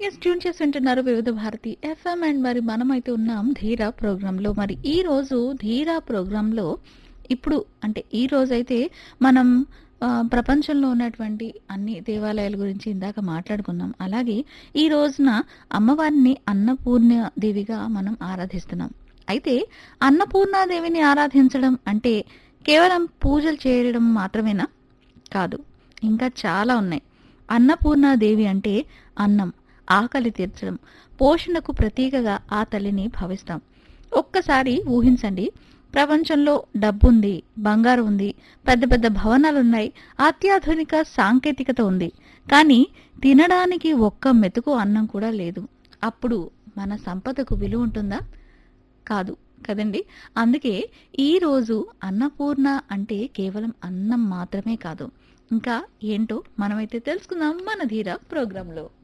yes tune చేసి వింటున్నారు వివిధ భారతి ఎఫ్ఎం అండ్ మరి మనమైతే ఉన్నాం ధీరా ప్రోగ్రాంలో మరి ఈ రోజు ధీరా ప్రోగ్రాంలో ఇప్పుడు అంటే ఈ రోజైతే మనం ఆ, ప్రపంచంలో ఉన్నటువంటి అన్ని దేవాలయాల గురించి ఇందాక మాట్లాడుకున్నాం అలాగే ఈ రోజున అమ్మవారిని అన్నపూర్ణ దేవిగా మనం ఆరాధిస్తున్నాం అయితే అన్నపూర్ణాదేవిని ఆరాధించడం అంటే కేవలం పూజలు చేయడం మాత్రమేనా కాదు ఇంకా చాలా ఉన్నాయి అన్నపూర్ణాదేవి అంటే అన్నం ఆకలి తీర్చడం పోషణకు ప్రతీకగా ఆ తల్లిని భావిస్తాం ఒక్కసారి ఊహించండి ప్రపంచంలో డబ్బుంది బంగారు ఉంది పెద్ద పెద్ద భవనాలు ఉన్నాయి అత్యాధునిక సాంకేతికత ఉంది కానీ తినడానికి ఒక్క మెతుకు అన్నం కూడా లేదు అప్పుడు మన సంపదకు విలువ ఉంటుందా కాదు కదండి అందుకే ఈ రోజు అన్నపూర్ణ అంటే కేవలం అన్నం మాత్రమే కాదు ఇంకా ఏంటో మనమైతే తెలుసుకుందాం మన ధీర ప్రోగ్రాంలో